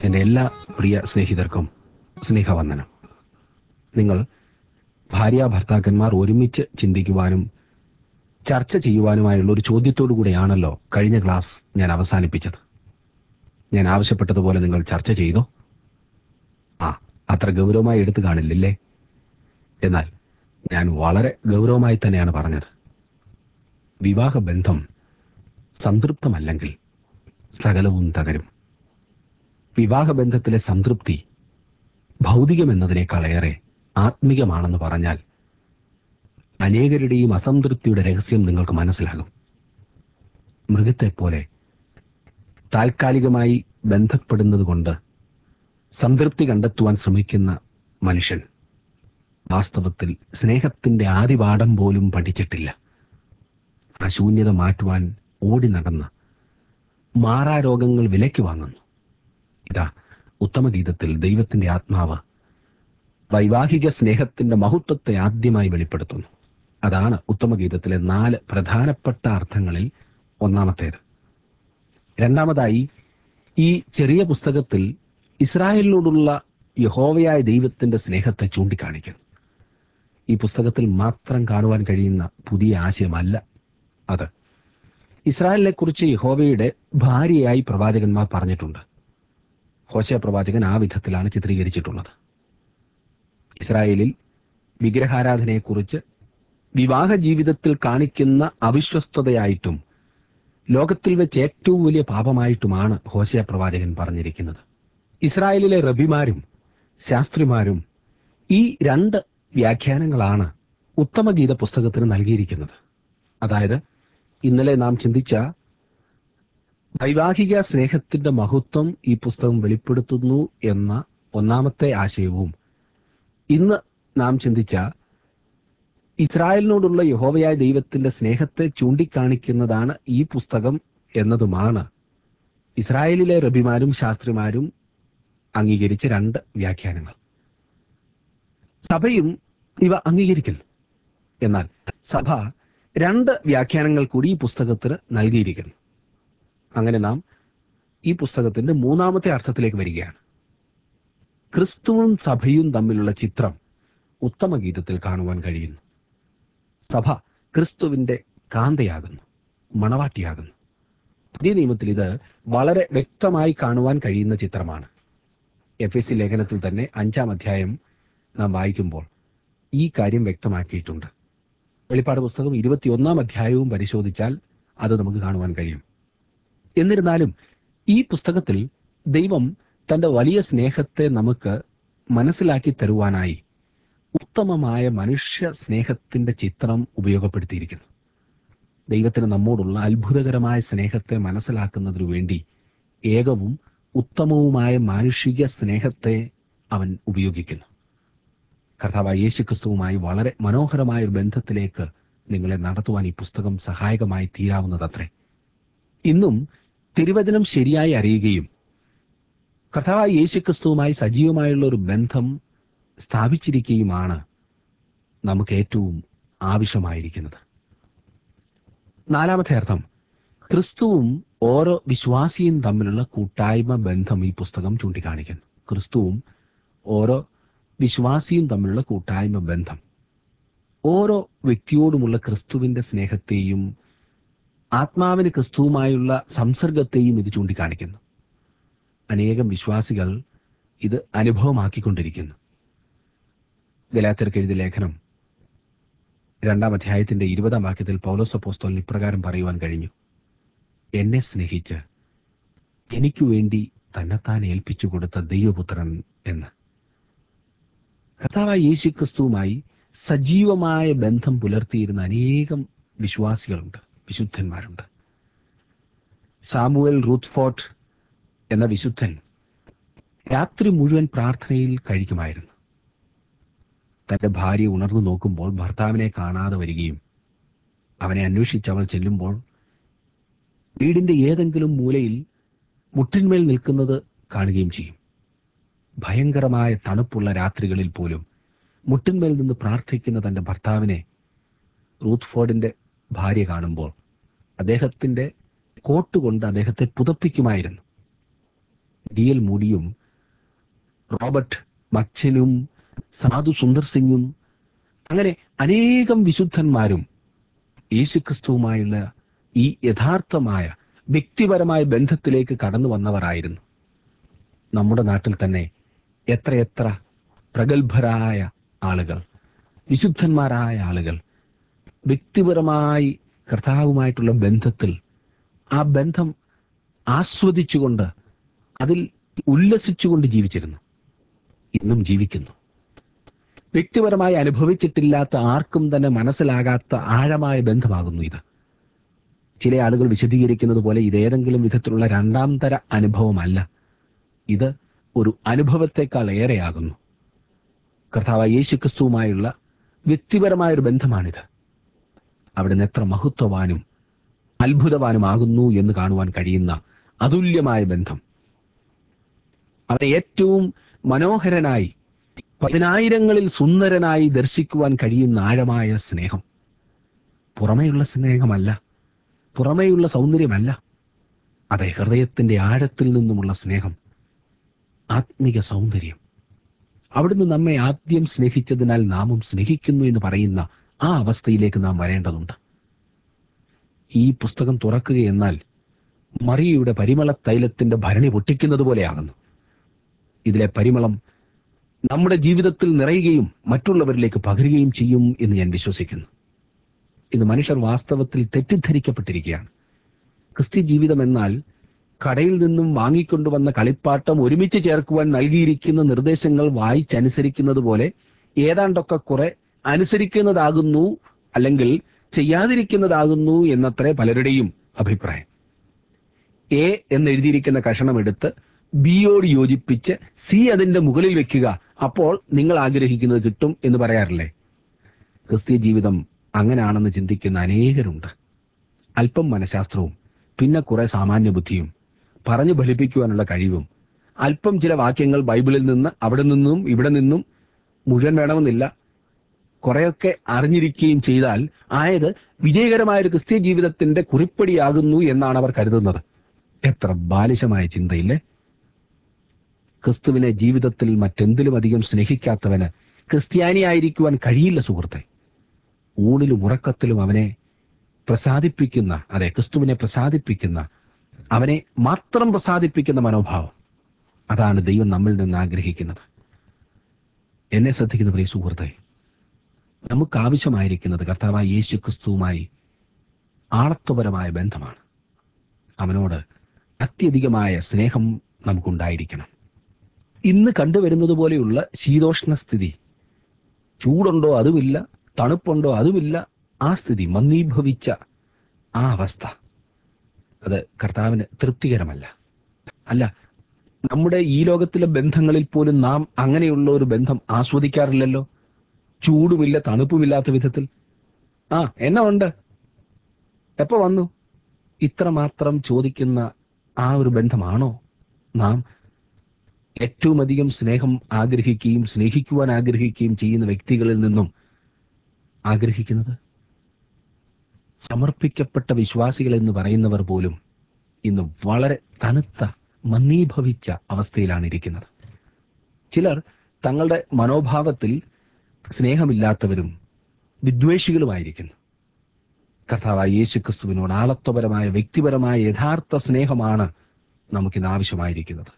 എൻ്റെ എല്ലാ പ്രിയ സ്നേഹിതർക്കും സ്നേഹവന്ദനം നിങ്ങൾ ഭാര്യ ഭർത്താക്കന്മാർ ഒരുമിച്ച് ചിന്തിക്കുവാനും ചർച്ച ചെയ്യുവാനുമായുള്ള ഒരു ചോദ്യത്തോടു കൂടെയാണല്ലോ കഴിഞ്ഞ ക്ലാസ് ഞാൻ അവസാനിപ്പിച്ചത് ഞാൻ ആവശ്യപ്പെട്ടതുപോലെ നിങ്ങൾ ചർച്ച ചെയ്തോ ആ അത്ര ഗൗരവമായി എടുത്തു കാണില്ലേ എന്നാൽ ഞാൻ വളരെ ഗൗരവമായി തന്നെയാണ് പറഞ്ഞത് വിവാഹ ബന്ധം സംതൃപ്തമല്ലെങ്കിൽ സകലവും തകരും വിവാഹബന്ധത്തിലെ സംതൃപ്തി ഭൗതികമെന്നതിനേക്കാളേറെ ആത്മികമാണെന്ന് പറഞ്ഞാൽ അനേകരുടെയും അസംതൃപ്തിയുടെ രഹസ്യം നിങ്ങൾക്ക് മനസ്സിലാകും മൃഗത്തെപ്പോലെ താൽക്കാലികമായി ബന്ധപ്പെടുന്നത് കൊണ്ട് സംതൃപ്തി കണ്ടെത്തുവാൻ ശ്രമിക്കുന്ന മനുഷ്യൻ വാസ്തവത്തിൽ സ്നേഹത്തിന്റെ ആദിപാഠം പോലും പഠിച്ചിട്ടില്ല ആ ശൂന്യത മാറ്റുവാൻ ഓടി നടന്ന് മാറാരോഗങ്ങൾ വിലയ്ക്ക് വാങ്ങുന്നു ഇതാ ഉത്തമഗീതത്തിൽ ദൈവത്തിന്റെ ആത്മാവ് വൈവാഹിക സ്നേഹത്തിന്റെ മഹത്വത്തെ ആദ്യമായി വെളിപ്പെടുത്തുന്നു അതാണ് ഉത്തമഗീതത്തിലെ നാല് പ്രധാനപ്പെട്ട അർത്ഥങ്ങളിൽ ഒന്നാമത്തേത് രണ്ടാമതായി ഈ ചെറിയ പുസ്തകത്തിൽ ഇസ്രായേലിനോടുള്ള യഹോവയായ ദൈവത്തിന്റെ സ്നേഹത്തെ ചൂണ്ടിക്കാണിക്കുന്നു ഈ പുസ്തകത്തിൽ മാത്രം കാണുവാൻ കഴിയുന്ന പുതിയ ആശയമല്ല അത് ഇസ്രായേലിനെ കുറിച്ച് യഹോവയുടെ ഭാര്യയായി പ്രവാചകന്മാർ പറഞ്ഞിട്ടുണ്ട് ഹോശയ പ്രവാചകൻ ആ വിധത്തിലാണ് ചിത്രീകരിച്ചിട്ടുള്ളത് ഇസ്രായേലിൽ വിഗ്രഹാരാധനയെക്കുറിച്ച് വിവാഹ ജീവിതത്തിൽ കാണിക്കുന്ന അവിശ്വസ്തതയായിട്ടും ലോകത്തിൽ വെച്ച് ഏറ്റവും വലിയ പാപമായിട്ടുമാണ് ഹോശയ പ്രവാചകൻ പറഞ്ഞിരിക്കുന്നത് ഇസ്രായേലിലെ റബിമാരും ശാസ്ത്രിമാരും ഈ രണ്ട് വ്യാഖ്യാനങ്ങളാണ് ഉത്തമഗീത പുസ്തകത്തിന് നൽകിയിരിക്കുന്നത് അതായത് ഇന്നലെ നാം ചിന്തിച്ച വൈവാഹിക സ്നേഹത്തിന്റെ മഹത്വം ഈ പുസ്തകം വെളിപ്പെടുത്തുന്നു എന്ന ഒന്നാമത്തെ ആശയവും ഇന്ന് നാം ചിന്തിച്ച ഇസ്രായേലിനോടുള്ള യഹോവയായ ദൈവത്തിന്റെ സ്നേഹത്തെ ചൂണ്ടിക്കാണിക്കുന്നതാണ് ഈ പുസ്തകം എന്നതുമാണ് ഇസ്രായേലിലെ റബിമാരും ശാസ്ത്രിമാരും അംഗീകരിച്ച രണ്ട് വ്യാഖ്യാനങ്ങൾ സഭയും ഇവ അംഗീകരിക്കുന്നു എന്നാൽ സഭ രണ്ട് വ്യാഖ്യാനങ്ങൾ കൂടി ഈ പുസ്തകത്തിന് നൽകിയിരിക്കുന്നു അങ്ങനെ നാം ഈ പുസ്തകത്തിന്റെ മൂന്നാമത്തെ അർത്ഥത്തിലേക്ക് വരികയാണ് ക്രിസ്തുവും സഭയും തമ്മിലുള്ള ചിത്രം ഉത്തമഗീതത്തിൽ കാണുവാൻ കഴിയുന്നു സഭ ക്രിസ്തുവിന്റെ കാന്തയാകുന്നു മണവാട്ടിയാകുന്നു പുതിയ നിയമത്തിൽ ഇത് വളരെ വ്യക്തമായി കാണുവാൻ കഴിയുന്ന ചിത്രമാണ് എഫ് എസ് സി ലേഖനത്തിൽ തന്നെ അഞ്ചാം അധ്യായം നാം വായിക്കുമ്പോൾ ഈ കാര്യം വ്യക്തമാക്കിയിട്ടുണ്ട് വെളിപ്പാട് പുസ്തകം ഇരുപത്തിയൊന്നാം അധ്യായവും പരിശോധിച്ചാൽ അത് നമുക്ക് കാണുവാൻ കഴിയും എന്നിരുന്നാലും ഈ പുസ്തകത്തിൽ ദൈവം തന്റെ വലിയ സ്നേഹത്തെ നമുക്ക് മനസ്സിലാക്കി തരുവാനായി ഉത്തമമായ മനുഷ്യ സ്നേഹത്തിന്റെ ചിത്രം ഉപയോഗപ്പെടുത്തിയിരിക്കുന്നു ദൈവത്തിന് നമ്മോടുള്ള അത്ഭുതകരമായ സ്നേഹത്തെ മനസ്സിലാക്കുന്നതിനു വേണ്ടി ഏകവും ഉത്തമവുമായ മാനുഷിക സ്നേഹത്തെ അവൻ ഉപയോഗിക്കുന്നു കർത്താവായ യേശു ക്രിസ്തുവുമായി വളരെ മനോഹരമായ ഒരു ബന്ധത്തിലേക്ക് നിങ്ങളെ നടത്തുവാൻ ഈ പുസ്തകം സഹായകമായി തീരാവുന്നതത്രേ ഇന്നും തിരുവചനം ശരിയായി അറിയുകയും കർത്താവായ യേശു ക്രിസ്തുവുമായി സജീവമായുള്ള ഒരു ബന്ധം സ്ഥാപിച്ചിരിക്കുകയുമാണ് നമുക്ക് ഏറ്റവും ആവശ്യമായിരിക്കുന്നത് നാലാമത്തെ അർത്ഥം ക്രിസ്തുവും ഓരോ വിശ്വാസിയും തമ്മിലുള്ള കൂട്ടായ്മ ബന്ധം ഈ പുസ്തകം ചൂണ്ടിക്കാണിക്കുന്നു ക്രിസ്തുവും ഓരോ വിശ്വാസിയും തമ്മിലുള്ള കൂട്ടായ്മ ബന്ധം ഓരോ വ്യക്തിയോടുമുള്ള ക്രിസ്തുവിന്റെ സ്നേഹത്തെയും ആത്മാവിന് ക്രിസ്തുവുമായുള്ള സംസർഗത്തെയും ഇത് ചൂണ്ടിക്കാണിക്കുന്നു അനേകം വിശ്വാസികൾ ഇത് അനുഭവമാക്കിക്കൊണ്ടിരിക്കുന്നു ഗലാത്തർക്ക് എഴുതിയ ലേഖനം രണ്ടാം അധ്യായത്തിന്റെ ഇരുപതാം വാക്യത്തിൽ പൗലോസ് അപ്പോസ്തോലിന് ഇപ്രകാരം പറയുവാൻ കഴിഞ്ഞു എന്നെ സ്നേഹിച്ച് എനിക്കു വേണ്ടി തന്നെത്താൻ ഏൽപ്പിച്ചു കൊടുത്ത ദൈവപുത്രൻ എന്ന് കർത്താവായ യേശു ക്രിസ്തുവുമായി സജീവമായ ബന്ധം പുലർത്തിയിരുന്ന അനേകം വിശ്വാസികളുണ്ട് വിശുദ്ധന്മാരുണ്ട് സാമുവൽ റൂത്ത്ഫോർട്ട് എന്ന വിശുദ്ധൻ രാത്രി മുഴുവൻ പ്രാർത്ഥനയിൽ കഴിക്കുമായിരുന്നു തന്റെ ഭാര്യ ഉണർന്നു നോക്കുമ്പോൾ ഭർത്താവിനെ കാണാതെ വരികയും അവനെ അന്വേഷിച്ച് അവൾ ചെല്ലുമ്പോൾ വീടിന്റെ ഏതെങ്കിലും മൂലയിൽ മുട്ടിന്മേൽ നിൽക്കുന്നത് കാണുകയും ചെയ്യും ഭയങ്കരമായ തണുപ്പുള്ള രാത്രികളിൽ പോലും മുട്ടിന്മേൽ നിന്ന് പ്രാർത്ഥിക്കുന്ന തന്റെ ഭർത്താവിനെ റൂത്ത്ഫോർഡിന്റെ ഭാര്യ കാണുമ്പോൾ അദ്ദേഹത്തിന്റെ കോട്ട് കൊണ്ട് അദ്ദേഹത്തെ പുതപ്പിക്കുമായിരുന്നു ഡി എൽ മൂഡിയും റോബർട്ട് മച്ചനും സാധു സുന്ദർ സിംഗും അങ്ങനെ അനേകം വിശുദ്ധന്മാരും യേശുക്രിസ്തുവുമായുള്ള ഈ യഥാർത്ഥമായ വ്യക്തിപരമായ ബന്ധത്തിലേക്ക് കടന്നു വന്നവരായിരുന്നു നമ്മുടെ നാട്ടിൽ തന്നെ എത്രയെത്ര പ്രഗത്ഭരായ ആളുകൾ വിശുദ്ധന്മാരായ ആളുകൾ വ്യക്തിപരമായി കർത്താവുമായിട്ടുള്ള ബന്ധത്തിൽ ആ ബന്ധം ആസ്വദിച്ചുകൊണ്ട് അതിൽ ഉല്ലസിച്ചുകൊണ്ട് ജീവിച്ചിരുന്നു ഇന്നും ജീവിക്കുന്നു വ്യക്തിപരമായി അനുഭവിച്ചിട്ടില്ലാത്ത ആർക്കും തന്നെ മനസ്സിലാകാത്ത ആഴമായ ബന്ധമാകുന്നു ഇത് ചില ആളുകൾ വിശദീകരിക്കുന്നത് പോലെ ഇത് ഏതെങ്കിലും വിധത്തിലുള്ള രണ്ടാം തര അനുഭവമല്ല ഇത് ഒരു അനുഭവത്തെക്കാൾ ഏറെയാകുന്നു കർത്താവ് യേശുക്രിസ്തുവുമായുള്ള വ്യക്തിപരമായ ഒരു ബന്ധമാണിത് അവിടുന്ന് എത്ര മഹത്വവാനും അത്ഭുതവാനുമാകുന്നു എന്ന് കാണുവാൻ കഴിയുന്ന അതുല്യമായ ബന്ധം അവനെ ഏറ്റവും മനോഹരനായി പതിനായിരങ്ങളിൽ സുന്ദരനായി ദർശിക്കുവാൻ കഴിയുന്ന ആഴമായ സ്നേഹം പുറമേയുള്ള സ്നേഹമല്ല പുറമേയുള്ള സൗന്ദര്യമല്ല അതെ ഹൃദയത്തിന്റെ ആഴത്തിൽ നിന്നുമുള്ള സ്നേഹം ആത്മിക സൗന്ദര്യം അവിടുന്ന് നമ്മെ ആദ്യം സ്നേഹിച്ചതിനാൽ നാമും സ്നേഹിക്കുന്നു എന്ന് പറയുന്ന ആ അവസ്ഥയിലേക്ക് നാം വരേണ്ടതുണ്ട് ഈ പുസ്തകം തുറക്കുക എന്നാൽ മറിയയുടെ പരിമള തൈലത്തിന്റെ ഭരണി പൊട്ടിക്കുന്നത് പോലെയാകുന്നു ഇതിലെ പരിമളം നമ്മുടെ ജീവിതത്തിൽ നിറയുകയും മറ്റുള്ളവരിലേക്ക് പകരുകയും ചെയ്യും എന്ന് ഞാൻ വിശ്വസിക്കുന്നു ഇന്ന് മനുഷ്യർ വാസ്തവത്തിൽ തെറ്റിദ്ധരിക്കപ്പെട്ടിരിക്കുകയാണ് ക്രിസ്ത്യ ജീവിതം എന്നാൽ കടയിൽ നിന്നും വാങ്ങിക്കൊണ്ടുവന്ന കളിപ്പാട്ടം ഒരുമിച്ച് ചേർക്കുവാൻ നൽകിയിരിക്കുന്ന നിർദ്ദേശങ്ങൾ വായിച്ചനുസരിക്കുന്നത് പോലെ ഏതാണ്ടൊക്കെ കുറെ അനുസരിക്കുന്നതാകുന്നു അല്ലെങ്കിൽ ചെയ്യാതിരിക്കുന്നതാകുന്നു എന്നത്രേ പലരുടെയും അഭിപ്രായം എ എന്നെഴുതിയിരിക്കുന്ന കഷണം എടുത്ത് ബിയോട് യോജിപ്പിച്ച് സി അതിന്റെ മുകളിൽ വെക്കുക അപ്പോൾ നിങ്ങൾ ആഗ്രഹിക്കുന്നത് കിട്ടും എന്ന് പറയാറില്ലേ ക്രിസ്ത്യ ജീവിതം അങ്ങനെയാണെന്ന് ചിന്തിക്കുന്ന അനേകരുണ്ട് അല്പം മനഃശാസ്ത്രവും പിന്നെ കുറെ സാമാന്യ ബുദ്ധിയും പറഞ്ഞു ഫലിപ്പിക്കുവാനുള്ള കഴിവും അല്പം ചില വാക്യങ്ങൾ ബൈബിളിൽ നിന്ന് അവിടെ നിന്നും ഇവിടെ നിന്നും മുഴുവൻ വേണമെന്നില്ല കുറെയൊക്കെ അറിഞ്ഞിരിക്കുകയും ചെയ്താൽ ആയത് വിജയകരമായ ഒരു ക്രിസ്ത്യ ജീവിതത്തിന്റെ കുറിപ്പടിയാകുന്നു എന്നാണ് അവർ കരുതുന്നത് എത്ര ബാലിശമായ ചിന്തയില്ലേ ക്രിസ്തുവിനെ ജീവിതത്തിൽ മറ്റെന്തിലും അധികം സ്നേഹിക്കാത്തവന് ക്രിസ്ത്യാനിയായിരിക്കുവാൻ കഴിയില്ല സുഹൃത്തെ ഊണിലും ഉറക്കത്തിലും അവനെ പ്രസാദിപ്പിക്കുന്ന അതെ ക്രിസ്തുവിനെ പ്രസാദിപ്പിക്കുന്ന അവനെ മാത്രം പ്രസാദിപ്പിക്കുന്ന മനോഭാവം അതാണ് ദൈവം നമ്മിൽ നിന്ന് ആഗ്രഹിക്കുന്നത് എന്നെ ശ്രദ്ധിക്കുന്ന പ്രിയ സുഹൃത്തെ നമുക്ക് ആവശ്യമായിരിക്കുന്നത് കർത്താവായ യേശു ക്രിസ്തുവുമായി ആളത്വപരമായ ബന്ധമാണ് അവനോട് അത്യധികമായ സ്നേഹം നമുക്കുണ്ടായിരിക്കണം ഇന്ന് കണ്ടുവരുന്നത് പോലെയുള്ള ശീതോഷ്ണ സ്ഥിതി ചൂടുണ്ടോ അതുമില്ല തണുപ്പുണ്ടോ അതുമില്ല ആ സ്ഥിതി മന്ദീഭവിച്ച ആ അവസ്ഥ അത് കർത്താവിന് തൃപ്തികരമല്ല അല്ല നമ്മുടെ ഈ ലോകത്തിലെ ബന്ധങ്ങളിൽ പോലും നാം അങ്ങനെയുള്ള ഒരു ബന്ധം ആസ്വദിക്കാറില്ലല്ലോ ചൂടുമില്ല തണുപ്പുമില്ലാത്ത വിധത്തിൽ ആ എന്നാ ഉണ്ട് എപ്പോ വന്നു ഇത്രമാത്രം ചോദിക്കുന്ന ആ ഒരു ബന്ധമാണോ നാം ഏറ്റവും അധികം സ്നേഹം ആഗ്രഹിക്കുകയും സ്നേഹിക്കുവാൻ ആഗ്രഹിക്കുകയും ചെയ്യുന്ന വ്യക്തികളിൽ നിന്നും ആഗ്രഹിക്കുന്നത് സമർപ്പിക്കപ്പെട്ട വിശ്വാസികൾ എന്ന് പറയുന്നവർ പോലും ഇന്ന് വളരെ തണുത്ത മന്ദീഭവിച്ച അവസ്ഥയിലാണ് ഇരിക്കുന്നത് ചിലർ തങ്ങളുടെ മനോഭാവത്തിൽ സ്നേഹമില്ലാത്തവരും വിദ്വേഷികളുമായിരിക്കുന്നു കർത്താവായ യേശു ക്രിസ്തുവിനോട് ആളത്വപരമായ വ്യക്തിപരമായ യഥാർത്ഥ സ്നേഹമാണ് നമുക്കിന്ന് ആവശ്യമായിരിക്കുന്നത്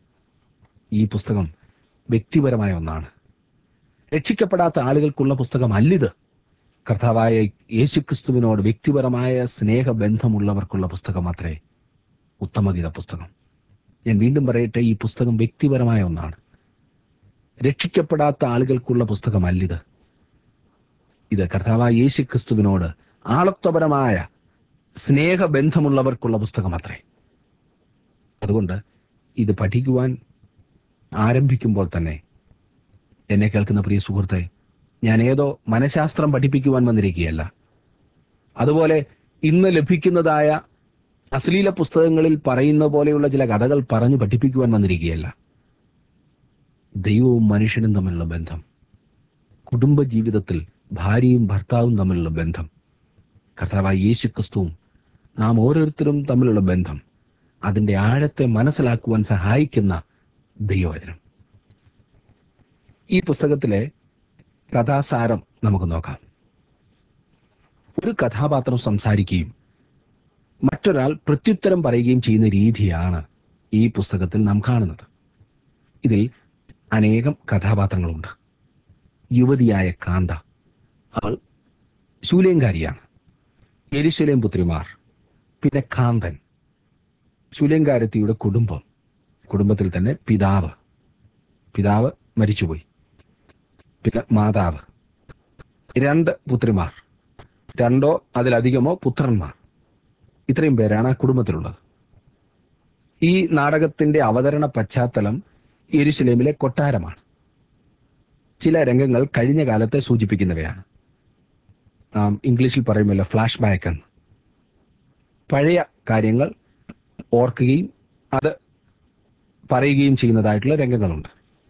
ഈ പുസ്തകം വ്യക്തിപരമായ ഒന്നാണ് രക്ഷിക്കപ്പെടാത്ത ആളുകൾക്കുള്ള പുസ്തകമല്ലിത് കർത്താവായ യേശുക്രിസ്തുവിനോട് വ്യക്തിപരമായ സ്നേഹബന്ധമുള്ളവർക്കുള്ള പുസ്തകം അത്രേ ഉത്തമഗീത പുസ്തകം ഞാൻ വീണ്ടും പറയട്ടെ ഈ പുസ്തകം വ്യക്തിപരമായ ഒന്നാണ് രക്ഷിക്കപ്പെടാത്ത ആളുകൾക്കുള്ള പുസ്തകമല്ലിത് ഇത് കർത്താവായ യേശുക്രിസ്തുവിനോട് ആളത്വപരമായ സ്നേഹബന്ധമുള്ളവർക്കുള്ള പുസ്തകം അത്രേ അതുകൊണ്ട് ഇത് പഠിക്കുവാൻ ആരംഭിക്കുമ്പോൾ തന്നെ എന്നെ കേൾക്കുന്ന പ്രിയ സുഹൃത്തെ ഞാൻ ഏതോ മനഃശാസ്ത്രം പഠിപ്പിക്കുവാൻ വന്നിരിക്കുകയല്ല അതുപോലെ ഇന്ന് ലഭിക്കുന്നതായ അശ്ലീല പുസ്തകങ്ങളിൽ പറയുന്ന പോലെയുള്ള ചില കഥകൾ പറഞ്ഞു പഠിപ്പിക്കുവാൻ വന്നിരിക്കുകയല്ല ദൈവവും മനുഷ്യനും തമ്മിലുള്ള ബന്ധം കുടുംബ ജീവിതത്തിൽ ഭാര്യയും ഭർത്താവും തമ്മിലുള്ള ബന്ധം കർത്താവായ യേശു ക്രിസ്തുവും നാം ഓരോരുത്തരും തമ്മിലുള്ള ബന്ധം അതിന്റെ ആഴത്തെ മനസ്സിലാക്കുവാൻ സഹായിക്കുന്ന ദൈവവചനം ഈ പുസ്തകത്തിലെ കഥാസാരം നമുക്ക് നോക്കാം ഒരു കഥാപാത്രം സംസാരിക്കുകയും മറ്റൊരാൾ പ്രത്യുത്തരം പറയുകയും ചെയ്യുന്ന രീതിയാണ് ഈ പുസ്തകത്തിൽ നാം കാണുന്നത് ഇതിൽ അനേകം കഥാപാത്രങ്ങളുണ്ട് യുവതിയായ കാന്ത അവൾ ശൂലേങ്കാരിയാണ് എരിശുലേം പുത്രിമാർ പിന്നെ കാന്തൻ ശൂലേങ്കാരത്തിയുടെ കുടുംബം കുടുംബത്തിൽ തന്നെ പിതാവ് പിതാവ് മരിച്ചുപോയി പിന്നെ മാതാവ് രണ്ട് പുത്രിമാർ രണ്ടോ അതിലധികമോ പുത്രന്മാർ ഇത്രയും പേരാണ് ആ കുടുംബത്തിലുള്ളത് ഈ നാടകത്തിന്റെ അവതരണ പശ്ചാത്തലം യെരുശലേമിലെ കൊട്ടാരമാണ് ചില രംഗങ്ങൾ കഴിഞ്ഞ കാലത്തെ സൂചിപ്പിക്കുന്നവയാണ് നാം ഇംഗ്ലീഷിൽ പറയുമല്ലോ ഫ്ലാഷ് ബാക്ക് എന്ന് പഴയ കാര്യങ്ങൾ ഓർക്കുകയും അത് പറയുകയും ചെയ്യുന്നതായിട്ടുള്ള രംഗങ്ങളുണ്ട്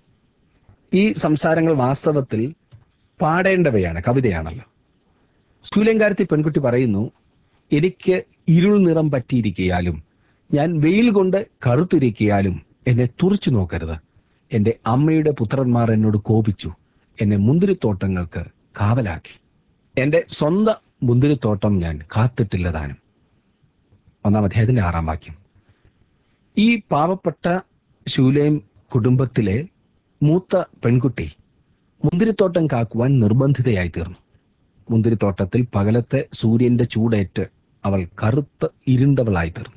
ഈ സംസാരങ്ങൾ വാസ്തവത്തിൽ പാടേണ്ടവയാണ് കവിതയാണല്ലോ ശൂലങ്കാരത്തി പെൺകുട്ടി പറയുന്നു എനിക്ക് ഇരുൾ നിറം പറ്റിയിരിക്കയാലും ഞാൻ വെയിൽ കൊണ്ട് കറുത്തിരിക്കയാലും എന്നെ തുറച്ചു നോക്കരുത് എന്റെ അമ്മയുടെ പുത്രന്മാർ എന്നോട് കോപിച്ചു എന്നെ മുന്തിരിത്തോട്ടങ്ങൾക്ക് കാവലാക്കി എന്റെ സ്വന്തം മുന്തിരിത്തോട്ടം ഞാൻ കാത്തിട്ടില്ല താനും ഒന്നാം അധ്യായത്തിന്റെ ആറാം വാക്യം ഈ പാവപ്പെട്ട ശൂലേം കുടുംബത്തിലെ മൂത്ത പെൺകുട്ടി മുന്തിരിത്തോട്ടം കാക്കുവാൻ നിർബന്ധിതയായി തീർന്നു മുന്തിരിത്തോട്ടത്തിൽ പകലത്തെ സൂര്യന്റെ ചൂടേറ്റ് അവൾ കറുത്ത് ഇരുണ്ടവളായി തീർന്നു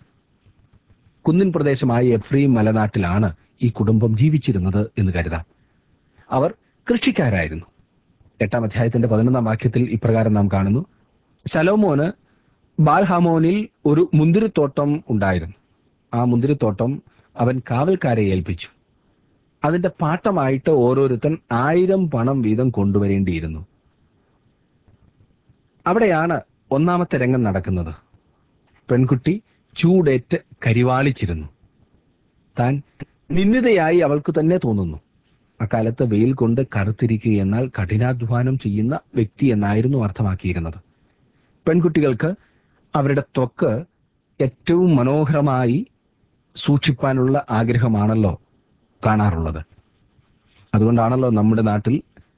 കുന്നിൻ പ്രദേശമായ എഫ്രീം മലനാട്ടിലാണ് ഈ കുടുംബം ജീവിച്ചിരുന്നത് എന്ന് കരുതാം അവർ കൃഷിക്കാരായിരുന്നു എട്ടാം അധ്യായത്തിന്റെ പതിനൊന്നാം വാക്യത്തിൽ ഇപ്രകാരം നാം കാണുന്നു ശലോമോന് ബാൽഹാമോനിൽ ഒരു മുന്തിരിത്തോട്ടം ഉണ്ടായിരുന്നു ആ മുന്തിരിത്തോട്ടം അവൻ കാവൽക്കാരെ ഏൽപ്പിച്ചു അതിന്റെ പാട്ടമായിട്ട് ഓരോരുത്തൻ ആയിരം പണം വീതം കൊണ്ടുവരേണ്ടിയിരുന്നു അവിടെയാണ് ഒന്നാമത്തെ രംഗം നടക്കുന്നത് പെൺകുട്ടി ചൂടേറ്റ് കരിവാളിച്ചിരുന്നു താൻ നിന്ദിതയായി അവൾക്ക് തന്നെ തോന്നുന്നു അക്കാലത്ത് വെയിൽ കൊണ്ട് കറുത്തിരിക്കുക എന്നാൽ കഠിനാധ്വാനം ചെയ്യുന്ന വ്യക്തി എന്നായിരുന്നു അർത്ഥമാക്കിയിരുന്നത് പെൺകുട്ടികൾക്ക് അവരുടെ ത്വക്ക് ഏറ്റവും മനോഹരമായി സൂക്ഷിപ്പാനുള്ള ആഗ്രഹമാണല്ലോ കാണാറുള്ളത് അതുകൊണ്ടാണല്ലോ നമ്മുടെ നാട്ടിൽ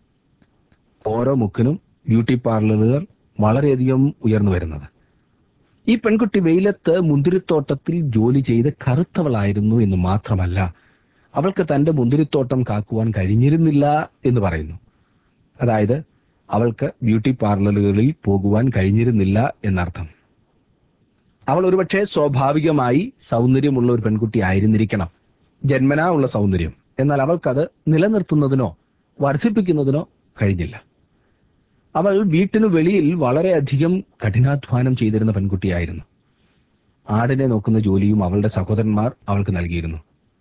ഓരോ മുക്കിനും ബ്യൂട്ടി പാർലറുകൾ വളരെയധികം ഉയർന്നു വരുന്നത് ഈ പെൺകുട്ടി വെയിലത്ത് മുന്തിരിത്തോട്ടത്തിൽ ജോലി ചെയ്ത് കറുത്തവളായിരുന്നു എന്ന് മാത്രമല്ല അവൾക്ക് തന്റെ മുന്തിരിത്തോട്ടം കാക്കുവാൻ കഴിഞ്ഞിരുന്നില്ല എന്ന് പറയുന്നു അതായത് അവൾക്ക് ബ്യൂട്ടി പാർലറുകളിൽ പോകുവാൻ കഴിഞ്ഞിരുന്നില്ല എന്നർത്ഥം അവൾ ഒരുപക്ഷെ സ്വാഭാവികമായി സൗന്ദര്യമുള്ള ഒരു പെൺകുട്ടി ആയിരുന്നിരിക്കണം ജന്മനാ ഉള്ള സൗന്ദര്യം എന്നാൽ അവൾക്കത് നിലനിർത്തുന്നതിനോ വർദ്ധിപ്പിക്കുന്നതിനോ കഴിഞ്ഞില്ല അവൾ വീട്ടിനു വെളിയിൽ വളരെയധികം കഠിനാധ്വാനം ചെയ്തിരുന്ന പെൺകുട്ടിയായിരുന്നു ആടിനെ നോക്കുന്ന ജോലിയും അവളുടെ സഹോദരന്മാർ അവൾക്ക് നൽകിയിരുന്നു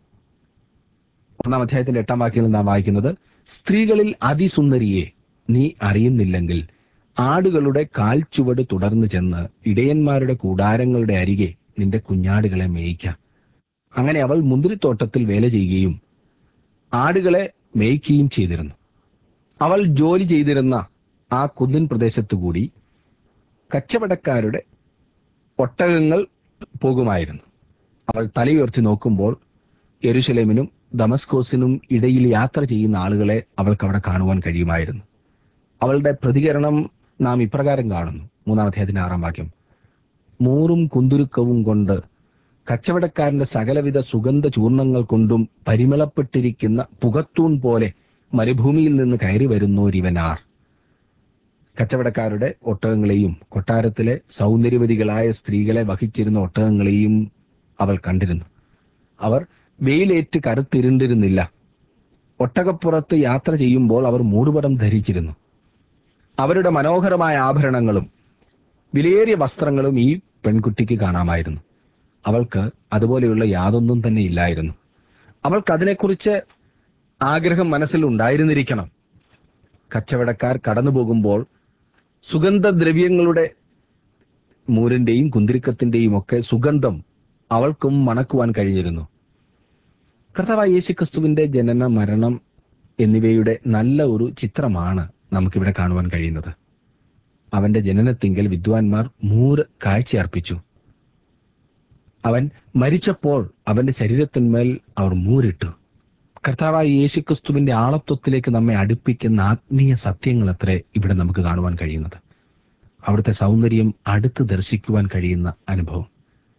ഒന്നാം അധ്യായത്തിന്റെ എട്ടാം വാക്യത്തിൽ നാം വായിക്കുന്നത് സ്ത്രീകളിൽ അതിസുന്ദരിയെ നീ അറിയുന്നില്ലെങ്കിൽ ആടുകളുടെ കാൽച്ചുവട് തുടർന്ന് ചെന്ന് ഇടയന്മാരുടെ കൂടാരങ്ങളുടെ അരികെ നിന്റെ കുഞ്ഞാടുകളെ മേയിക്കാം അങ്ങനെ അവൾ മുന്തിരിത്തോട്ടത്തിൽ വേല ചെയ്യുകയും ആടുകളെ മേയ്ക്കുകയും ചെയ്തിരുന്നു അവൾ ജോലി ചെയ്തിരുന്ന ആ കുന്നിൻ പ്രദേശത്തുകൂടി കച്ചവടക്കാരുടെ ഒട്ടകങ്ങൾ പോകുമായിരുന്നു അവൾ തലയുയർത്തി നോക്കുമ്പോൾ യെരുശലേമിനും ദമസ്കോസിനും ഇടയിൽ യാത്ര ചെയ്യുന്ന ആളുകളെ അവൾക്ക് അവിടെ കാണുവാൻ കഴിയുമായിരുന്നു അവളുടെ പ്രതികരണം നാം ഇപ്രകാരം കാണുന്നു മൂന്നാം അധ്യായത്തിന്റെ ആറാം വാക്യം മൂറും കുന്തുരുക്കവും കൊണ്ട് കച്ചവടക്കാരന്റെ സകലവിധ സുഗന്ധ ചൂർണങ്ങൾ കൊണ്ടും പരിമളപ്പെട്ടിരിക്കുന്ന പുകത്തൂൺ പോലെ മരുഭൂമിയിൽ നിന്ന് കയറി വരുന്നോരിവനാർ കച്ചവടക്കാരുടെ ഒട്ടകങ്ങളെയും കൊട്ടാരത്തിലെ സൗന്ദര്യവതികളായ സ്ത്രീകളെ വഹിച്ചിരുന്ന ഒട്ടകങ്ങളെയും അവൾ കണ്ടിരുന്നു അവർ വെയിലേറ്റ് കറുത്തിരുണ്ടിരുന്നില്ല ഒട്ടകപ്പുറത്ത് യാത്ര ചെയ്യുമ്പോൾ അവർ മൂടുപടം ധരിച്ചിരുന്നു അവരുടെ മനോഹരമായ ആഭരണങ്ങളും വിലയേറിയ വസ്ത്രങ്ങളും ഈ പെൺകുട്ടിക്ക് കാണാമായിരുന്നു അവൾക്ക് അതുപോലെയുള്ള യാതൊന്നും തന്നെ ഇല്ലായിരുന്നു അവൾക്ക് അതിനെക്കുറിച്ച് ആഗ്രഹം മനസ്സിൽ ഉണ്ടായിരുന്നിരിക്കണം കച്ചവടക്കാർ കടന്നു പോകുമ്പോൾ സുഗന്ധദ്രവ്യങ്ങളുടെ മൂരിന്റെയും കുന്തിരിക്കത്തിന്റെയും ഒക്കെ സുഗന്ധം അവൾക്കും മണക്കുവാൻ കഴിഞ്ഞിരുന്നു കർത്താവായ യേശുക്രിസ്തുവിന്റെ ജനന മരണം എന്നിവയുടെ നല്ല ഒരു ചിത്രമാണ് നമുക്കിവിടെ കാണുവാൻ കഴിയുന്നത് അവന്റെ ജനനത്തിങ്കൽ വിദ്വാൻമാർ മൂറ് കാഴ്ചയർപ്പിച്ചു അവൻ മരിച്ചപ്പോൾ അവന്റെ ശരീരത്തിന്മേൽ അവർ മൂരിട്ടു കർത്താവായ യേശുക്രിസ്തുവിന്റെ ആളത്വത്തിലേക്ക് നമ്മെ അടുപ്പിക്കുന്ന ആത്മീയ സത്യങ്ങൾ അത്രേ ഇവിടെ നമുക്ക് കാണുവാൻ കഴിയുന്നത് അവിടുത്തെ സൗന്ദര്യം അടുത്ത് ദർശിക്കുവാൻ കഴിയുന്ന അനുഭവം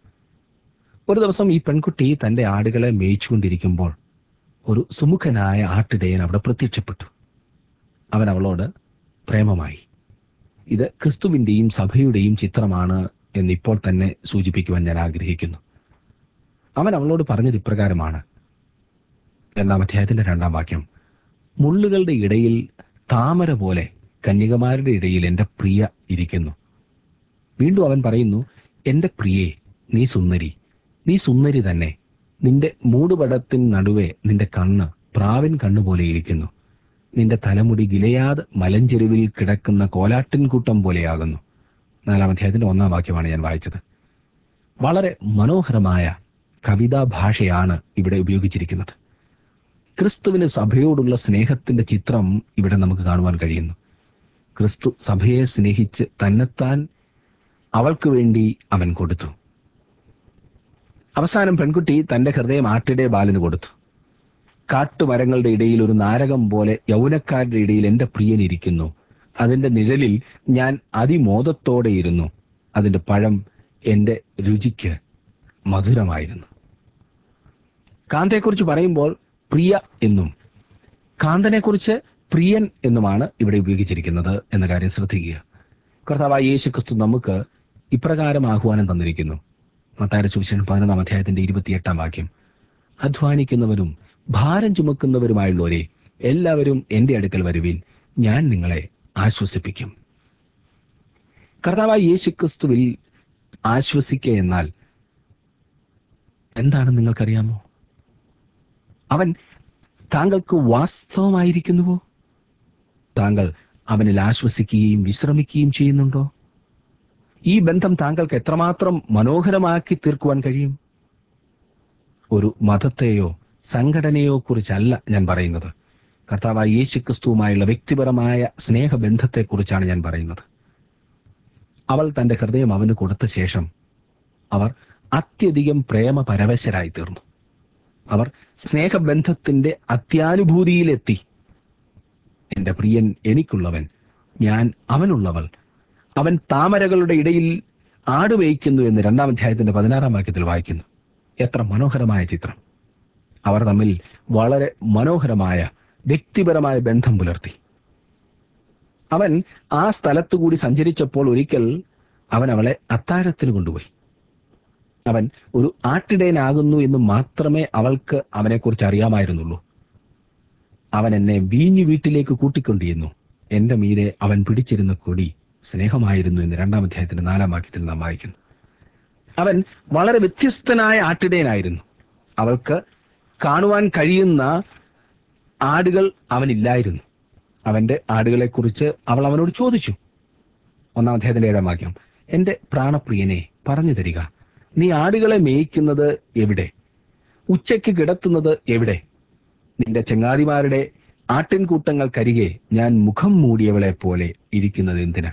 ഒരു ദിവസം ഈ പെൺകുട്ടി തന്റെ ആടുകളെ മേയിച്ചുകൊണ്ടിരിക്കുമ്പോൾ ഒരു സുമുഖനായ ആട്ടിടയൻ അവിടെ പ്രത്യക്ഷപ്പെട്ടു അവൻ അവളോട് പ്രേമമായി ഇത് ക്രിസ്തുവിന്റെയും സഭയുടെയും ചിത്രമാണ് എന്നിപ്പോൾ തന്നെ സൂചിപ്പിക്കുവാൻ ഞാൻ ആഗ്രഹിക്കുന്നു അവൻ അവളോട് പറഞ്ഞത് ഇപ്രകാരമാണ് രണ്ടാം അധ്യായത്തിന്റെ രണ്ടാം വാക്യം മുള്ളുകളുടെ ഇടയിൽ താമര പോലെ കന്യകമാരുടെ ഇടയിൽ എന്റെ പ്രിയ ഇരിക്കുന്നു വീണ്ടും അവൻ പറയുന്നു എന്റെ പ്രിയേ നീ സുന്ദരി നീ സുന്ദരി തന്നെ നിന്റെ മൂടുപടത്തിൻ നടുവെ നിന്റെ കണ്ണ് പ്രാവിൻ കണ്ണുപോലെ ഇരിക്കുന്നു നിന്റെ തലമുടി ഗിലയാത് മലഞ്ചെരുവിൽ കിടക്കുന്ന കോലാട്ടിൻകൂട്ടം പോലെയാകുന്നു നാലാം അധ്യായത്തിന്റെ ഒന്നാം വാക്യമാണ് ഞാൻ വായിച്ചത് വളരെ മനോഹരമായ കവിതാ ഭാഷയാണ് ഇവിടെ ഉപയോഗിച്ചിരിക്കുന്നത് ക്രിസ്തുവിന് സഭയോടുള്ള സ്നേഹത്തിന്റെ ചിത്രം ഇവിടെ നമുക്ക് കാണുവാൻ കഴിയുന്നു ക്രിസ്തു സഭയെ സ്നേഹിച്ച് തന്നെത്താൻ അവൾക്ക് വേണ്ടി അവൻ കൊടുത്തു അവസാനം പെൺകുട്ടി തന്റെ ഹൃദയം ആട്ടിടെ ബാലന് കൊടുത്തു കാട്ടുമരങ്ങളുടെ ഇടയിൽ ഒരു നാരകം പോലെ യൗവനക്കാരുടെ ഇടയിൽ എന്റെ പ്രിയൻ ഇരിക്കുന്നു അതിന്റെ നിഴലിൽ ഞാൻ അതിമോദത്തോടെ ഇരുന്നു അതിന്റെ പഴം എന്റെ രുചിക്ക് മധുരമായിരുന്നു കാന്തയെക്കുറിച്ച് പറയുമ്പോൾ പ്രിയ എന്നും കാന്തനെക്കുറിച്ച് പ്രിയൻ എന്നുമാണ് ഇവിടെ ഉപയോഗിച്ചിരിക്കുന്നത് എന്ന കാര്യം ശ്രദ്ധിക്കുക കർത്താവായ യേശു ക്രിസ്തു നമുക്ക് ഇപ്രകാരം ആഹ്വാനം തന്നിരിക്കുന്നു മത്തായുടെ സുവിശേഷം പതിനൊന്നാം അധ്യായത്തിന്റെ ഇരുപത്തിയെട്ടാം വാക്യം അധ്വാനിക്കുന്നവരും ഭാരം ചുമക്കുന്നവരുമായുള്ളവരെ എല്ലാവരും എന്റെ അടുക്കൽ വരുവിൻ ഞാൻ നിങ്ങളെ ആശ്വസിപ്പിക്കും കർത്താവായ യേശു ക്രിസ്തുവിൽ ആശ്വസിക്കുക എന്നാൽ എന്താണെന്ന് നിങ്ങൾക്കറിയാമോ അവൻ താങ്കൾക്ക് വാസ്തവമായിരിക്കുന്നുവോ താങ്കൾ അവനിൽ ആശ്വസിക്കുകയും വിശ്രമിക്കുകയും ചെയ്യുന്നുണ്ടോ ഈ ബന്ധം താങ്കൾക്ക് എത്രമാത്രം മനോഹരമാക്കി തീർക്കുവാൻ കഴിയും ഒരു മതത്തെയോ സംഘടനയോ കുറിച്ചല്ല ഞാൻ പറയുന്നത് കർത്താവായ യേശു ക്രിസ്തുവുമായുള്ള വ്യക്തിപരമായ സ്നേഹബന്ധത്തെക്കുറിച്ചാണ് ഞാൻ പറയുന്നത് അവൾ തന്റെ ഹൃദയം അവന് കൊടുത്ത ശേഷം അവർ അത്യധികം പ്രേമ പരവശരായി തീർന്നു അവർ സ്നേഹബന്ധത്തിന്റെ അത്യാനുഭൂതിയിലെത്തി എന്റെ പ്രിയൻ എനിക്കുള്ളവൻ ഞാൻ അവനുള്ളവൾ അവൻ താമരകളുടെ ഇടയിൽ ആടുവയ്ക്കുന്നു എന്ന് രണ്ടാം അധ്യായത്തിന്റെ പതിനാറാം വാക്യത്തിൽ വായിക്കുന്നു എത്ര മനോഹരമായ ചിത്രം അവർ തമ്മിൽ വളരെ മനോഹരമായ വ്യക്തിപരമായ ബന്ധം പുലർത്തി അവൻ ആ സ്ഥലത്തുകൂടി സഞ്ചരിച്ചപ്പോൾ ഒരിക്കൽ അവൻ അവളെ അത്താഴത്തിന് കൊണ്ടുപോയി അവൻ ഒരു ആട്ടിടയനാകുന്നു എന്ന് മാത്രമേ അവൾക്ക് അവനെക്കുറിച്ച് അറിയാമായിരുന്നുള്ളൂ അവൻ എന്നെ വീഞ്ഞു വീട്ടിലേക്ക് കൂട്ടിക്കൊണ്ടിരുന്നു എന്റെ മീതെ അവൻ പിടിച്ചിരുന്ന കൊടി സ്നേഹമായിരുന്നു എന്ന് രണ്ടാം അധ്യായത്തിന്റെ നാലാം വാക്യത്തിൽ നാം വായിക്കുന്നു അവൻ വളരെ വ്യത്യസ്തനായ ആട്ടിടയനായിരുന്നു അവൾക്ക് കാണുവാൻ കഴിയുന്ന ആടുകൾ അവനില്ലായിരുന്നു അവന്റെ ആടുകളെക്കുറിച്ച് അവൾ അവനോട് ചോദിച്ചു ഒന്നാം അധ്യായത്തിന്റെ ഏഴാം വാക്യം എന്റെ പ്രാണപ്രിയനെ പറഞ്ഞു തരിക നീ ആടുകളെ മേയ്ക്കുന്നത് എവിടെ ഉച്ചയ്ക്ക് കിടത്തുന്നത് എവിടെ നിന്റെ ചങ്ങാതിമാരുടെ ആട്ടിൻകൂട്ടങ്ങൾക്കരികെ ഞാൻ മുഖം മൂടിയവളെ പോലെ ഇരിക്കുന്നത് എന്തിനാ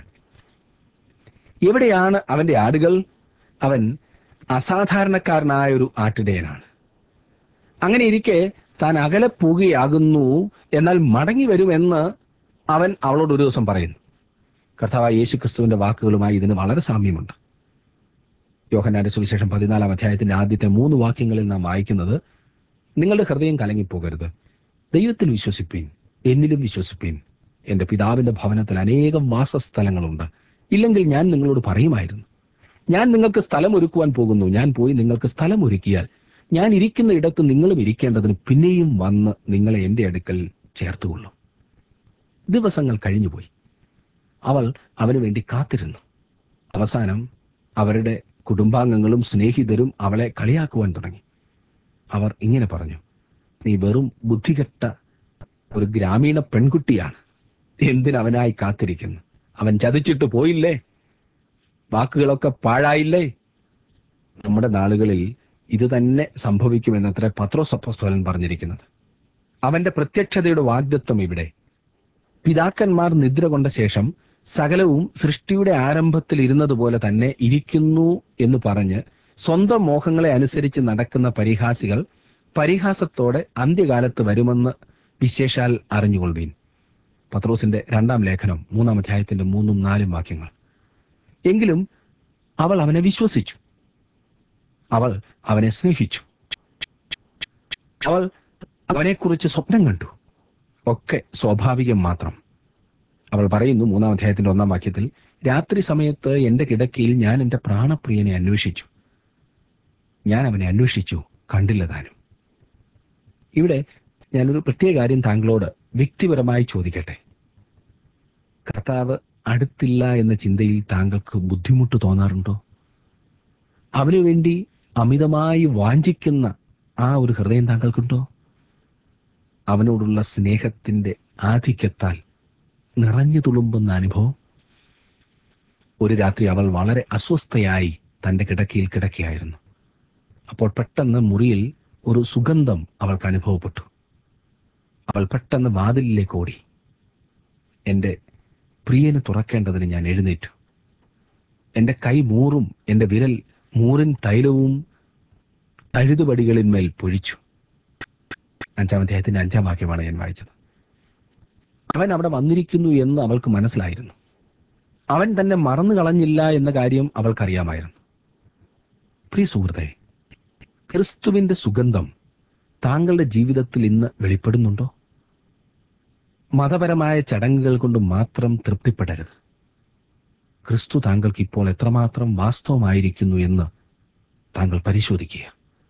എവിടെയാണ് അവന്റെ ആടുകൾ അവൻ അസാധാരണക്കാരനായ ഒരു ആട്ടിടയനാണ് അങ്ങനെ ഇരിക്കെ താൻ അകലെ പോവുകയാകുന്നു എന്നാൽ മടങ്ങി വരുമെന്ന് അവൻ അവളോട് ഒരു ദിവസം പറയുന്നു കർത്താവായ യേശു ക്രിസ്തുവിന്റെ വാക്കുകളുമായി ഇതിന് വളരെ സാമ്യമുണ്ട് യോഹന്നാന്റെ സുവിശേഷം പതിനാലാം അധ്യായത്തിന്റെ ആദ്യത്തെ മൂന്ന് വാക്യങ്ങളിൽ നാം വായിക്കുന്നത് നിങ്ങളുടെ ഹൃദയം കലങ്ങിപ്പോകരുത് ദൈവത്തിൽ വിശ്വസിപ്പീൻ എന്നിലും വിശ്വസിപ്പീൻ എന്റെ പിതാവിന്റെ ഭവനത്തിൽ അനേകം വാസസ്ഥലങ്ങളുണ്ട് ഇല്ലെങ്കിൽ ഞാൻ നിങ്ങളോട് പറയുമായിരുന്നു ഞാൻ നിങ്ങൾക്ക് സ്ഥലം ഒരുക്കുവാൻ പോകുന്നു ഞാൻ പോയി നിങ്ങൾക്ക് സ്ഥലം ഒരുക്കിയാൽ ഞാൻ ഇരിക്കുന്ന ഇടത്ത് നിങ്ങളും ഇരിക്കേണ്ടതിന് പിന്നെയും വന്ന് നിങ്ങളെ എന്റെ അടുക്കൽ ചേർത്തുകൊള്ളും ദിവസങ്ങൾ കഴിഞ്ഞുപോയി അവൾ അവന് വേണ്ടി കാത്തിരുന്നു അവസാനം അവരുടെ കുടുംബാംഗങ്ങളും സ്നേഹിതരും അവളെ കളിയാക്കുവാൻ തുടങ്ങി അവർ ഇങ്ങനെ പറഞ്ഞു നീ വെറും ബുദ്ധികെട്ട ഒരു ഗ്രാമീണ പെൺകുട്ടിയാണ് എന്തിനവനായി കാത്തിരിക്കുന്നു അവൻ ചതിച്ചിട്ട് പോയില്ലേ വാക്കുകളൊക്കെ പാഴായില്ലേ നമ്മുടെ നാളുകളിൽ ഇത് തന്നെ സംഭവിക്കുമെന്നത്ര പത്രോസപ്പോസ്തോലൻ പറഞ്ഞിരിക്കുന്നത് അവന്റെ പ്രത്യക്ഷതയുടെ വാഗ്ദത്വം ഇവിടെ പിതാക്കന്മാർ നിദ്ര കൊണ്ട ശേഷം സകലവും സൃഷ്ടിയുടെ ആരംഭത്തിൽ ഇരുന്നതുപോലെ തന്നെ ഇരിക്കുന്നു എന്ന് പറഞ്ഞ് സ്വന്തം മോഹങ്ങളെ അനുസരിച്ച് നടക്കുന്ന പരിഹാസികൾ പരിഹാസത്തോടെ അന്ത്യകാലത്ത് വരുമെന്ന് വിശേഷാൽ അറിഞ്ഞുകൊള്ളുവീൻ പത്രോസിന്റെ രണ്ടാം ലേഖനം മൂന്നാം അധ്യായത്തിന്റെ മൂന്നും നാലും വാക്യങ്ങൾ എങ്കിലും അവൾ അവനെ വിശ്വസിച്ചു അവൾ അവനെ സ്നേഹിച്ചു അവൾ അവനെക്കുറിച്ച് സ്വപ്നം കണ്ടു ഒക്കെ സ്വാഭാവികം മാത്രം അവൾ പറയുന്നു മൂന്നാം അധ്യായത്തിന്റെ ഒന്നാം വാക്യത്തിൽ രാത്രി സമയത്ത് എന്റെ കിടക്കയിൽ ഞാൻ എന്റെ പ്രാണപ്രിയനെ അന്വേഷിച്ചു ഞാൻ അവനെ അന്വേഷിച്ചു കണ്ടില്ല താനും ഇവിടെ ഞാനൊരു പ്രത്യേക കാര്യം താങ്കളോട് വ്യക്തിപരമായി ചോദിക്കട്ടെ കർത്താവ് അടുത്തില്ല എന്ന ചിന്തയിൽ താങ്കൾക്ക് ബുദ്ധിമുട്ട് തോന്നാറുണ്ടോ അവനു വേണ്ടി അമിതമായി വാഞ്ചിക്കുന്ന ആ ഒരു ഹൃദയം താങ്കൾക്കുണ്ടോ അവനോടുള്ള സ്നേഹത്തിന്റെ ആധിക്യത്താൽ നിറഞ്ഞു തുളുമ്പുന്ന അനുഭവം ഒരു രാത്രി അവൾ വളരെ അസ്വസ്ഥയായി തന്റെ കിടക്കയിൽ കിടക്കുകയായിരുന്നു അപ്പോൾ പെട്ടെന്ന് മുറിയിൽ ഒരു സുഗന്ധം അവൾക്ക് അനുഭവപ്പെട്ടു അവൾ പെട്ടെന്ന് വാതിലിലേക്ക് ഓടി എന്റെ പ്രിയന് തുറക്കേണ്ടതിന് ഞാൻ എഴുന്നേറ്റു എന്റെ കൈ മൂറും എന്റെ വിരൽ മൂറിൻ തൈലവും തഴുതുപടികളിന്മേൽ പൊഴിച്ചു അഞ്ചാം അധ്യായത്തിന്റെ അഞ്ചാം വാക്യമാണ് ഞാൻ വായിച്ചത് അവൻ അവിടെ വന്നിരിക്കുന്നു എന്ന് അവൾക്ക് മനസ്സിലായിരുന്നു അവൻ തന്നെ മറന്നു കളഞ്ഞില്ല എന്ന കാര്യം അവൾക്കറിയാമായിരുന്നു പ്രിയ സുഹൃത്തെ ക്രിസ്തുവിന്റെ സുഗന്ധം താങ്കളുടെ ജീവിതത്തിൽ ഇന്ന് വെളിപ്പെടുന്നുണ്ടോ മതപരമായ ചടങ്ങുകൾ കൊണ്ട് മാത്രം തൃപ്തിപ്പെടരുത് ക്രിസ്തു താങ്കൾക്ക് ഇപ്പോൾ എത്രമാത്രം വാസ്തവമായിരിക്കുന്നു എന്ന് താങ്കൾ പരിശോധിക്കുക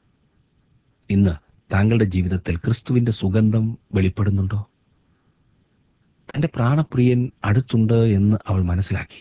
ഇന്ന് താങ്കളുടെ ജീവിതത്തിൽ ക്രിസ്തുവിന്റെ സുഗന്ധം വെളിപ്പെടുന്നുണ്ടോ തന്റെ പ്രാണപ്രിയൻ അടുത്തുണ്ട് എന്ന് അവൾ മനസ്സിലാക്കി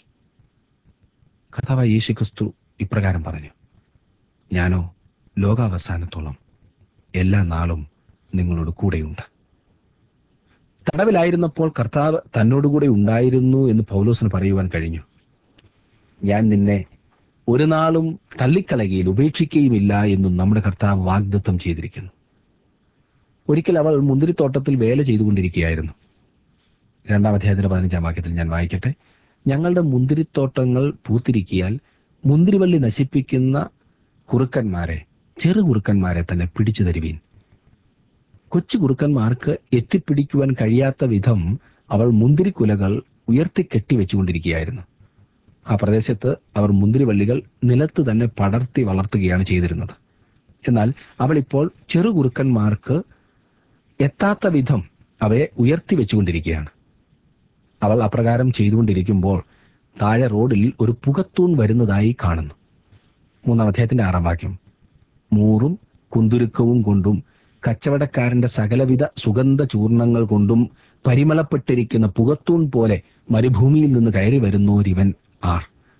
കഥാവായ യേശു ക്രിസ്തു ഇപ്രകാരം പറഞ്ഞു ഞാനോ ലോകാവസാനത്തോളം എല്ലാ നാളും നിങ്ങളോട് കൂടെയുണ്ട് തടവിലായിരുന്നപ്പോൾ കർത്താവ് തന്നോടുകൂടെ ഉണ്ടായിരുന്നു എന്ന് പൗലോസിന് പറയുവാൻ കഴിഞ്ഞു ഞാൻ നിന്നെ ഒരു നാളും തള്ളിക്കളയുകയിൽ ഉപേക്ഷിക്കുകയുമില്ല എന്നും നമ്മുടെ കർത്താവ് വാഗ്ദത്തം ചെയ്തിരിക്കുന്നു ഒരിക്കൽ അവൾ മുന്തിരിത്തോട്ടത്തിൽ വേല ചെയ്തുകൊണ്ടിരിക്കുകയായിരുന്നു രണ്ടാം അധ്യായത്തിന്റെ പതിനഞ്ചാം വാക്യത്തിൽ ഞാൻ വായിക്കട്ടെ ഞങ്ങളുടെ മുന്തിരിത്തോട്ടങ്ങൾ പൂത്തിരിക്കിയാൽ മുന്തിരിവള്ളി നശിപ്പിക്കുന്ന കുറുക്കന്മാരെ ചെറു കുറുക്കന്മാരെ തന്നെ പിടിച്ചു തരുവീൻ കൊച്ചു കുറുക്കന്മാർക്ക് എത്തിപ്പിടിക്കുവാൻ കഴിയാത്ത വിധം അവൾ മുന്തിരിക്കുലകൾ ഉയർത്തി കെട്ടിവെച്ചുകൊണ്ടിരിക്കുകയായിരുന്നു ആ പ്രദേശത്ത് അവർ മുന്തിരിവള്ളികൾ നിലത്ത് തന്നെ പടർത്തി വളർത്തുകയാണ് ചെയ്തിരുന്നത് എന്നാൽ അവൾ ഇപ്പോൾ ചെറു കുറുക്കന്മാർക്ക് എത്താത്ത വിധം അവയെ ഉയർത്തി വെച്ചുകൊണ്ടിരിക്കുകയാണ് അവൾ അപ്രകാരം ചെയ്തുകൊണ്ടിരിക്കുമ്പോൾ താഴെ റോഡിൽ ഒരു പുകത്തൂൺ വരുന്നതായി കാണുന്നു മൂന്നാം അധ്യായത്തിന്റെ ആറാം വാക്യം മൂറും കുന്തുരുക്കവും കൊണ്ടും കച്ചവടക്കാരന്റെ സകലവിധ സുഗന്ധ ചൂർണങ്ങൾ കൊണ്ടും പരിമളപ്പെട്ടിരിക്കുന്ന പുകത്തൂൺ പോലെ മരുഭൂമിയിൽ നിന്ന് കയറി വരുന്നോരിവൻ ആർ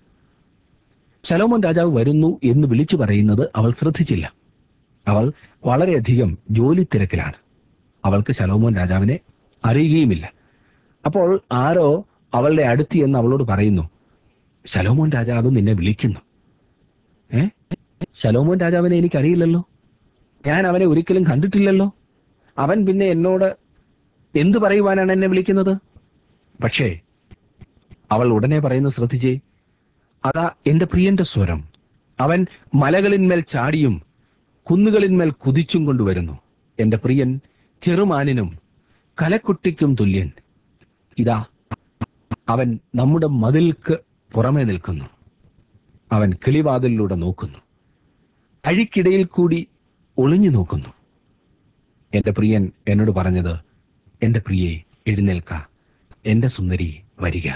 ശലോമോൻ രാജാവ് വരുന്നു എന്ന് വിളിച്ചു പറയുന്നത് അവൾ ശ്രദ്ധിച്ചില്ല അവൾ വളരെയധികം ജോലി തിരക്കിലാണ് അവൾക്ക് ശലോമോൻ രാജാവിനെ അറിയുകയുമില്ല അപ്പോൾ ആരോ അവളുടെ അടുത്ത് എന്ന് അവളോട് പറയുന്നു ശലോമോൻ രാജാവ് നിന്നെ വിളിക്കുന്നു ഏ ശലോമോൻ രാജാവിനെ എനിക്കറിയില്ലല്ലോ ഞാൻ അവനെ ഒരിക്കലും കണ്ടിട്ടില്ലല്ലോ അവൻ പിന്നെ എന്നോട് എന്തു പറയുവാനാണ് എന്നെ വിളിക്കുന്നത് പക്ഷേ അവൾ ഉടനെ പറയുന്നു ശ്രദ്ധിച്ചേ അതാ എന്റെ പ്രിയന്റെ സ്വരം അവൻ മലകളിന്മേൽ ചാടിയും കുന്നുകളിന്മേൽ കുതിച്ചും കൊണ്ടുവരുന്നു എന്റെ പ്രിയൻ ചെറുമാനിനും കലക്കുട്ടിക്കും തുല്യൻ ഇതാ അവൻ നമ്മുടെ മതിൽക്ക് പുറമെ നിൽക്കുന്നു അവൻ കിളിവാതിലിലൂടെ നോക്കുന്നു അഴിക്കിടയിൽ കൂടി ഒളിഞ്ഞു നോക്കുന്നു എന്റെ പ്രിയൻ എന്നോട് പറഞ്ഞത് എന്റെ പ്രിയെ എഴുന്നേൽക്ക എന്റെ സുന്ദരി വരിക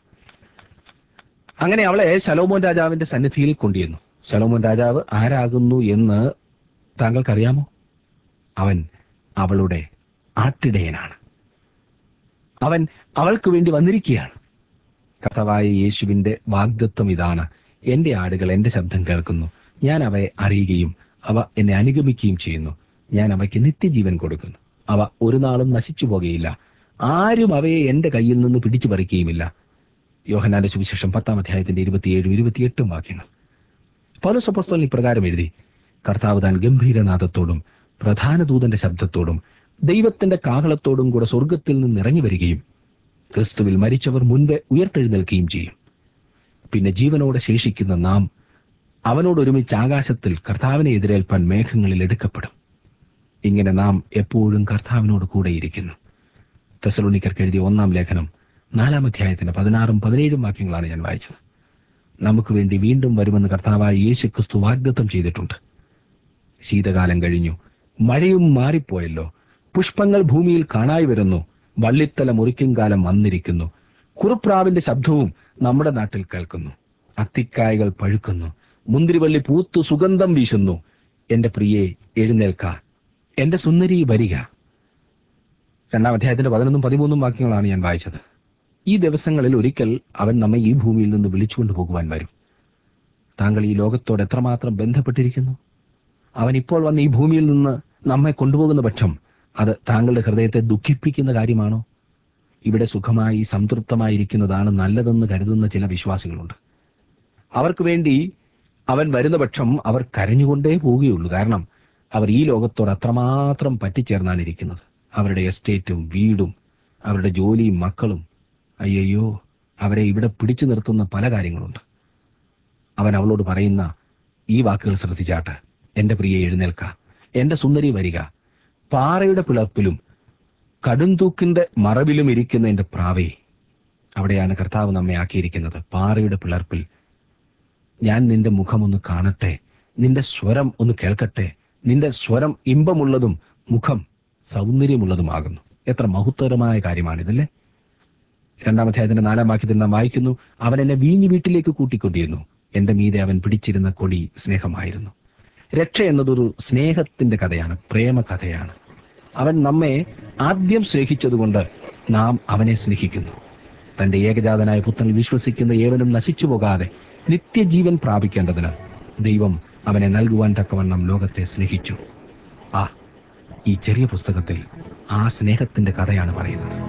അങ്ങനെ അവളെ ശലോമോൻ രാജാവിന്റെ സന്നിധിയിൽ കൊണ്ടുവന്നു ശലോമോൻ രാജാവ് ആരാകുന്നു എന്ന് താങ്കൾക്കറിയാമോ അവൻ അവളുടെ ആട്ടിടയനാണ് അവൻ അവൾക്ക് വേണ്ടി വന്നിരിക്കുകയാണ് കഥവായ യേശുവിന്റെ വാഗ്ദത്വം ഇതാണ് എന്റെ ആടുകൾ എന്റെ ശബ്ദം കേൾക്കുന്നു ഞാൻ അവയെ അറിയുകയും അവ എന്നെ അനുഗമിക്കുകയും ചെയ്യുന്നു ഞാൻ അവയ്ക്ക് നിത്യജീവൻ കൊടുക്കുന്നു അവ ഒരു നാളും നശിച്ചു പോകുകയില്ല ആരും അവയെ എന്റെ കയ്യിൽ നിന്ന് പിടിച്ചു പറിക്കുകയുമില്ല യോഹനാന്റെ സുവിശേഷം പത്താം അധ്യായത്തിന്റെ ഇരുപത്തിയേഴും ഇരുപത്തിയെട്ടും വാക്യങ്ങൾ പൗലോസപ്പസ്തോലൻ ഇപ്രകാരം എഴുതി കർത്താവ് താൻ ഗംഭീരനാഥത്തോടും പ്രധാന ദൂതന്റെ ശബ്ദത്തോടും ദൈവത്തിന്റെ കാഹളത്തോടും കൂടെ സ്വർഗത്തിൽ നിന്ന് ഇറങ്ങി വരികയും ക്രിസ്തുവിൽ മരിച്ചവർ മുൻപേ ഉയർത്തെഴുന്നേൽക്കുകയും ചെയ്യും പിന്നെ ജീവനോടെ ശേഷിക്കുന്ന നാം അവനോട് ഒരുമിച്ച് ആകാശത്തിൽ കർത്താവിനെ എതിരേൽപ്പാൻ മേഘങ്ങളിൽ എടുക്കപ്പെടും ഇങ്ങനെ നാം എപ്പോഴും കർത്താവിനോട് കൂടെയിരിക്കുന്നു തെസലോണിക്കർക്ക് എഴുതിയ ഒന്നാം ലേഖനം നാലാം അധ്യായത്തിന്റെ പതിനാറും പതിനേഴും വാക്യങ്ങളാണ് ഞാൻ വായിച്ചത് നമുക്ക് വേണ്ടി വീണ്ടും വരുമെന്ന് കർത്താവായ യേശു ക്രിസ്തു വാഗ്ദത്തം ചെയ്തിട്ടുണ്ട് ശീതകാലം കഴിഞ്ഞു മഴയും മാറിപ്പോയല്ലോ പുഷ്പങ്ങൾ ഭൂമിയിൽ കാണായി വരുന്നു വള്ളിത്തല മുറിക്കും കാലം വന്നിരിക്കുന്നു കുറുപ്രാവിന്റെ ശബ്ദവും നമ്മുടെ നാട്ടിൽ കേൾക്കുന്നു അത്തിക്കായകൾ പഴുക്കുന്നു മുന്തിരിവള്ളി പൂത്തു സുഗന്ധം വീശുന്നു എന്റെ പ്രിയെ എഴുന്നേൽക്ക എന്റെ സുന്ദരി വരിക രണ്ടാം അധ്യായത്തിന്റെ പതിനൊന്നും പതിമൂന്നും വാക്യങ്ങളാണ് ഞാൻ വായിച്ചത് ഈ ദിവസങ്ങളിൽ ഒരിക്കൽ അവൻ നമ്മെ ഈ ഭൂമിയിൽ നിന്ന് വിളിച്ചുകൊണ്ടു പോകുവാൻ വരും താങ്കൾ ഈ ലോകത്തോട് എത്രമാത്രം ബന്ധപ്പെട്ടിരിക്കുന്നു അവൻ ഇപ്പോൾ വന്ന് ഈ ഭൂമിയിൽ നിന്ന് നമ്മെ കൊണ്ടുപോകുന്ന പക്ഷം അത് താങ്കളുടെ ഹൃദയത്തെ ദുഃഖിപ്പിക്കുന്ന കാര്യമാണോ ഇവിടെ സുഖമായി സംതൃപ്തമായിരിക്കുന്നതാണ് നല്ലതെന്ന് കരുതുന്ന ചില വിശ്വാസികളുണ്ട് അവർക്ക് വേണ്ടി അവൻ വരുന്ന പക്ഷം അവർ കരഞ്ഞുകൊണ്ടേ പോവുകയുള്ളൂ കാരണം അവർ ഈ ലോകത്തോട് അത്രമാത്രം പറ്റിച്ചേർന്നാണ് ഇരിക്കുന്നത് അവരുടെ എസ്റ്റേറ്റും വീടും അവരുടെ ജോലിയും മക്കളും അയ്യയ്യോ അവരെ ഇവിടെ പിടിച്ചു നിർത്തുന്ന പല കാര്യങ്ങളുണ്ട് അവൻ അവളോട് പറയുന്ന ഈ വാക്കുകൾ ശ്രദ്ധിച്ചാട്ട് എന്റെ പ്രിയെ എഴുന്നേൽക്ക എന്റെ സുന്ദരി വരിക പാറയുടെ പിളർപ്പിലും കടുംതൂക്കിന്റെ മറവിലും ഇരിക്കുന്ന എന്റെ പ്രാവേ അവിടെയാണ് കർത്താവ് നമ്മെ ആക്കിയിരിക്കുന്നത് പാറയുടെ പിളർപ്പിൽ ഞാൻ നിന്റെ മുഖമൊന്ന് കാണട്ടെ നിന്റെ സ്വരം ഒന്ന് കേൾക്കട്ടെ നിന്റെ സ്വരം ഇമ്പമുള്ളതും മുഖം സൗന്ദര്യമുള്ളതുമാകുന്നു എത്ര മഹത്വകരമായ കാര്യമാണിതല്ലേ രണ്ടാം അധ്യായത്തിന്റെ നാലാം വാക്യത്തിൽ നാം വായിക്കുന്നു അവൻ എന്നെ വീഞ്ഞു വീട്ടിലേക്ക് കൂട്ടിക്കൊണ്ടിരുന്നു എന്റെ മീതെ അവൻ പിടിച്ചിരുന്ന കൊടി സ്നേഹമായിരുന്നു രക്ഷ എന്നതൊരു സ്നേഹത്തിന്റെ കഥയാണ് പ്രേമ കഥയാണ് അവൻ നമ്മെ ആദ്യം സ്നേഹിച്ചതുകൊണ്ട് നാം അവനെ സ്നേഹിക്കുന്നു തന്റെ ഏകജാതനായ പുത്രനിൽ വിശ്വസിക്കുന്ന ഏവനും നശിച്ചു പോകാതെ നിത്യജീവൻ പ്രാപിക്കേണ്ടതിന് ദൈവം അവനെ നൽകുവാൻ തക്കവണ്ണം ലോകത്തെ സ്നേഹിച്ചു ആ ഈ ചെറിയ പുസ്തകത്തിൽ ആ സ്നേഹത്തിന്റെ കഥയാണ് പറയുന്നത്